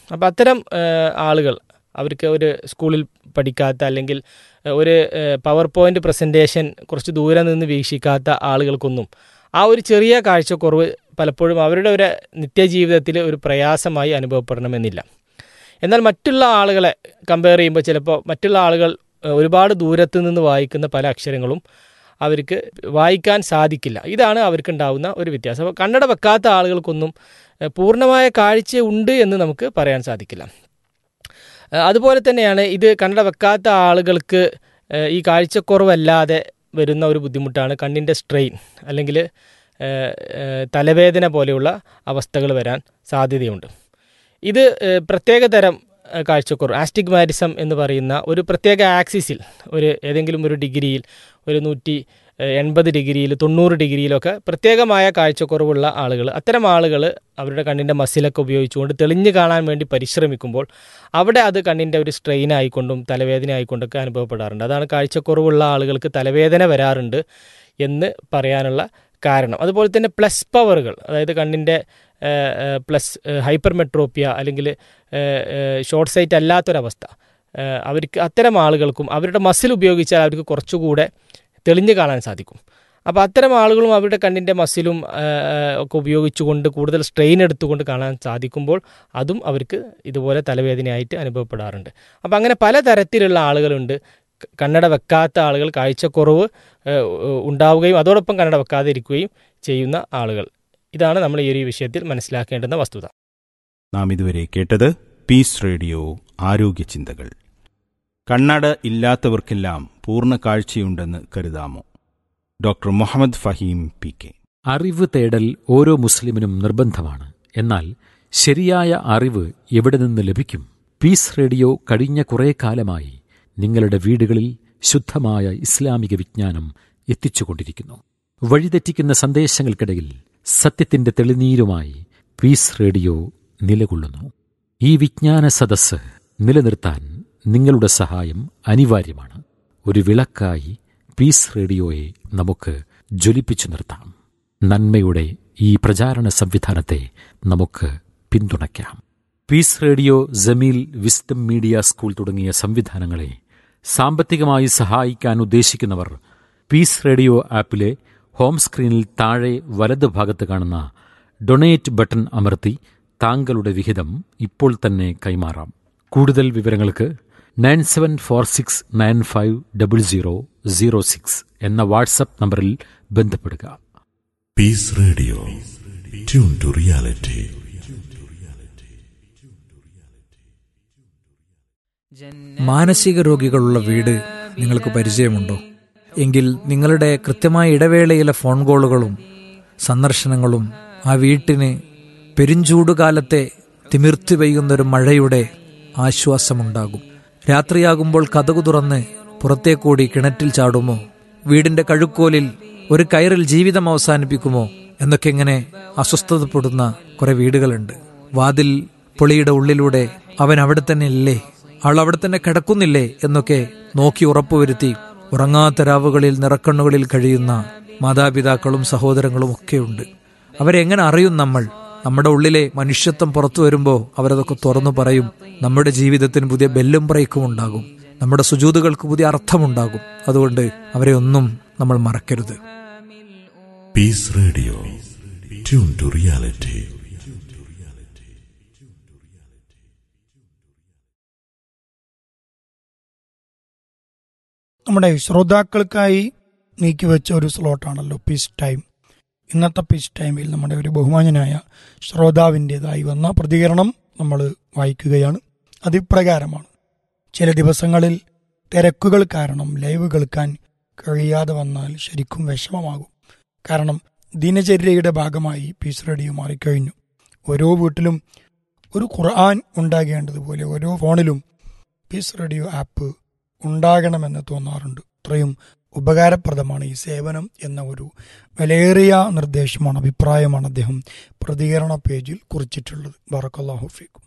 അപ്പോൾ അത്തരം ഏഹ്, ആളുകൾ അവർക്ക് ഒരു സ്കൂളിൽ പഠിക്കാത്ത അല്ലെങ്കിൽ ഏഹ്, ഒരു പവർ പോയിൻ്റ് പ്രസൻറ്റേഷൻ കുറച്ച് ദൂരെ നിന്ന് വീക്ഷിക്കാത്ത ആളുകൾക്കൊന്നും ആ ഒരു ചെറിയ കാഴ്ചക്കുറവ് പലപ്പോഴും അവരുടെ ഒരു നിത്യജീവിതത്തിൽ ഒരു പ്രയാസമായി അനുഭവപ്പെടണമെന്നില്ല എന്നാൽ മറ്റുള്ള ആളുകളെ കമ്പയർ ചെയ്യുമ്പോൾ ചിലപ്പോൾ മറ്റുള്ള ആളുകൾ ഏഹ്, ഒരുപാട് ദൂരത്ത് നിന്ന് വായിക്കുന്ന പല അക്ഷരങ്ങളും അവർക്ക് വായിക്കാൻ സാധിക്കില്ല ഇതാണ് അവർക്കുണ്ടാവുന്ന ഒരു വ്യത്യാസം അപ്പോൾ കണ്ണട വെക്കാത്ത ആളുകൾക്കൊന്നും ഏഹ്, പൂർണ്ണമായ കാഴ്ച ഉണ്ട് എന്ന് നമുക്ക് പറയാൻ സാധിക്കില്ല ഏഹ്, അതുപോലെ തന്നെയാണ് ഇത് കണ്ണട വെക്കാത്ത ആളുകൾക്ക് ഏഹ്, ഈ കാഴ്ചക്കുറവല്ലാതെ വരുന്ന ഒരു ബുദ്ധിമുട്ടാണ് കണ്ണിൻ്റെ സ്ട്രെയിൻ അല്ലെങ്കിൽ ഏഹ്, ഏഹ്, തലവേദന പോലെയുള്ള അവസ്ഥകൾ വരാൻ സാധ്യതയുണ്ട് ഇത് ഏഹ്, പ്രത്യേക തരം ഏഹ്, കാഴ്ചക്കുറവ് ആസ്റ്റിഗ്മാറ്റിസം എന്ന് പറയുന്ന ഒരു പ്രത്യേക ആക്സിസിൽ ഒരു ഏതെങ്കിലും ഒരു ഡിഗ്രിയിൽ ഒരു നൂറ്റി ഏഹ്, എൺപത് ഡിഗ്രിയിൽ തൊണ്ണൂറ് ഡിഗ്രിയിലൊക്കെ പ്രത്യേകമായ കാഴ്ചക്കുറവുള്ള ആളുകൾ അത്തരം ആളുകൾ അവരുടെ കണ്ണിൻ്റെ മസിലൊക്കെ ഉപയോഗിച്ചുകൊണ്ട് തെളിഞ്ഞു കാണാൻ വേണ്ടി പരിശ്രമിക്കുമ്പോൾ അവിടെ അത് കണ്ണിൻ്റെ ഒരു സ്ട്രെയിൻ ആയിക്കൊണ്ടും തലവേദന ആയിക്കൊണ്ടൊക്കെ അനുഭവപ്പെടാറുണ്ട് അതാണ് കാഴ്ചക്കുറവുള്ള ആളുകൾക്ക് തലവേദന വരാറുണ്ട് എന്ന് പറയാനുള്ള കാരണം അതുപോലെ തന്നെ പ്ലസ് പവറുകൾ അതായത് കണ്ണിൻ്റെ പ്ലസ് ഹൈപ്പർ മെട്രോപ്പിയ അല്ലെങ്കിൽ ഷോർട്ട് സൈറ്റ് അല്ലാത്തൊരവസ്ഥ ഏഹ് അവർക്ക് അത്തരം ആളുകൾക്കും അവരുടെ മസിൽ ഉപയോഗിച്ചാൽ അവർക്ക് കുറച്ചുകൂടെ തെളിഞ്ഞു കാണാൻ സാധിക്കും അപ്പോൾ അത്തരം ആളുകളും അവരുടെ കണ്ണിൻ്റെ മസിലും ഏഹ്, ഒക്കെ ഉപയോഗിച്ചുകൊണ്ട് കൂടുതൽ സ്ട്രെയിൻ എടുത്തുകൊണ്ട് കാണാൻ സാധിക്കുമ്പോൾ അതും അവർക്ക് ഇതുപോലെ തലവേദനയായിട്ട് അനുഭവപ്പെടാറുണ്ട് അപ്പോൾ അങ്ങനെ പല തരത്തിലുള്ള ആളുകളുണ്ട് ക- കണ്ണട വെക്കാത്ത ആളുകൾ കാഴ്ചക്കുറവ് ഏഹ്, ഉണ്ടാവുകയും അതോടൊപ്പം കണ്ണട വെക്കാതെ ഇരിക്കുകയും ചെയ്യുന്ന ആളുകൾ ഇതാണ് നമ്മൾ ഈ ഒരു വിഷയത്തിൽ മനസ്സിലാക്കേണ്ടുന്ന വസ്തുത നാം ഇതുവരെ കേട്ടത് പീസ് റേഡിയോ ആരോഗ്യ ചിന്തകൾ കണ്ണട ഇല്ലാത്തവർക്കെല്ലാം പൂർണ്ണ കാഴ്ചയുണ്ടെന്ന് കരുതാമോ doctor Muhammad Faheem P K അറിവ് തേടൽ ഓരോ മുസ്ലിമിനും നിർബന്ധമാണ് എന്നാൽ ശരിയായ അറിവ് എവിടെ നിന്ന് ലഭിക്കും പീസ് റേഡിയോ കഴിഞ്ഞ കുറേ കാലമായി നിങ്ങളുടെ വീടുകളിൽ ശുദ്ധമായ ഇസ്ലാമിക വിജ്ഞാനം എത്തിച്ചുകൊണ്ടിരിക്കുന്നു വഴിതെറ്റിക്കുന്ന സന്ദേശങ്ങൾക്കിടയിൽ സത്യത്തിന്റെ തെളിനീരുമായി പീസ് റേഡിയോ നിലകൊള്ളുന്നു ഈ വിജ്ഞാന സദസ്സ് നിലനിർത്താൻ നിങ്ങളുടെ സഹായം അനിവാര്യമാണ് ഒരു വിളക്കായി പീസ് റേഡിയോയെ നമുക്ക് ജ്വലിപ്പിച്ചു നിർത്താം നന്മയുടെ ഈ പ്രചാരണ സംവിധാനത്തെ നമുക്ക് പിന്തുണയ്ക്കാം peace radio Jameel wisdom media school തുടങ്ങിയ സംവിധാനങ്ങളെ സാമ്പത്തികമായി സഹായിക്കാൻ ഉദ്ദേശിക്കുന്നവർ പീസ് റേഡിയോ ആപ്പിലെ ഹോം സ്ക്രീനിൽ താഴെ വലത് ഭാഗത്ത് കാണുന്ന ഡൊണേറ്റ് ബട്ടൺ അമർത്തി താങ്കളുടെ വിഹിതം ഇപ്പോൾ തന്നെ കൈമാറാം കൂടുതൽ വിവരങ്ങൾക്ക് nine seven four six nine five double zero zero six എന്ന വാട്സപ്പ് നമ്പറിൽ ബന്ധപ്പെടുക Peace Radio. Tune to reality. മാനസിക രോഗികളുള്ള വീട് നിങ്ങൾക്ക് പരിചയമുണ്ടോ എങ്കിൽ നിങ്ങളുടെ കൃത്യമായ ഇടവേളയിലെ ഫോൺ കോളുകളും സന്ദർശനങ്ങളും ആ വീട്ടിന് പെരുംചൂടുകാലത്തെ തിമിർത്തി പെയ്യുന്നൊരു മഴയുടെ ആശ്വാസമുണ്ടാകും രാത്രിയാകുമ്പോൾ കതകു തുറന്ന് പുറത്തേക്കൂടി കിണറ്റിൽ ചാടുമോ വീടിന്റെ കഴുക്കോലിൽ ഒരു കയറിൽ ജീവിതം അവസാനിപ്പിക്കുമോ എന്നൊക്കെ ഇങ്ങനെ അസ്വസ്ഥതപ്പെടുന്ന കുറെ വീടുകളുണ്ട് വാതിൽ പൊളിയുടെ ഉള്ളിലൂടെ അവൻ അവിടെ തന്നെ ഇല്ലേ അവൾ അവിടെ തന്നെ കിടക്കുന്നില്ലേ എന്നൊക്കെ നോക്കി ഉറപ്പുവരുത്തി ഉറങ്ങാത്ത രാവുകളിൽ നിറക്കണ്ണുകളിൽ കഴിയുന്ന മാതാപിതാക്കളും സഹോദരങ്ങളും ഒക്കെയുണ്ട് അവരെ എങ്ങനെ അറിയും നമ്മൾ നമ്മുടെ ഉള്ളിലെ മനുഷ്യത്വം പുറത്തു വരുമ്പോൾ അവരതൊക്കെ തുറന്നു പറയും നമ്മുടെ ജീവിതത്തിന് പുതിയ ബെല്ലും ബ്രേക്കും ഉണ്ടാകും നമ്മുടെ സുജൂതുകൾക്ക് പുതിയ അർത്ഥമുണ്ടാകും അതുകൊണ്ട് അവരെ ഒന്നും നമ്മൾ മറക്കരുത് Peace Radio. Tune to reality. നമ്മുടെ ശ്രോതാക്കൾക്കായി നീക്കിവെച്ച ഒരു സ്ലോട്ടാണല്ലോ പീസ് ടൈം ഇന്നത്തെ പീസ് ടൈമിൽ നമ്മുടെ ഒരു ബഹുമാന്യനായ ശ്രോതാവിൻ്റെതായി വന്ന പ്രതികരണം നമ്മൾ വായിക്കുകയാണ് അതിപ്രകാരമാണ് ചില ദിവസങ്ങളിൽ തിരക്കുകൾ കാരണം ലൈവ് കേൾക്കാൻ കഴിയാതെ വന്നാൽ ശരിക്കും വിഷമമാകും കാരണം ദിനചര്യയുടെ ഭാഗമായി പീസ് റേഡിയോ മാറിക്കഴിഞ്ഞു ഓരോ വീട്ടിലും ഒരു ഖുർആൻ ഉണ്ടാകേണ്ടതുപോലെ ഓരോ ഫോണിലും പീസ് റേഡിയോ ആപ്പ് ഉണ്ടാകണമെന്ന് തോന്നാറുണ്ട് അത്രയും ഉപകാരപ്രദമാണ് ഈ സേവനം എന്ന ഒരു വിലയേറിയ നിർദ്ദേശമാണ് അഭിപ്രായമാണ് അദ്ദേഹം പ്രതികരണ പേജിൽ കുറിച്ചിട്ടുള്ളത് ബറക്കല്ലാഹു ഫീക്കും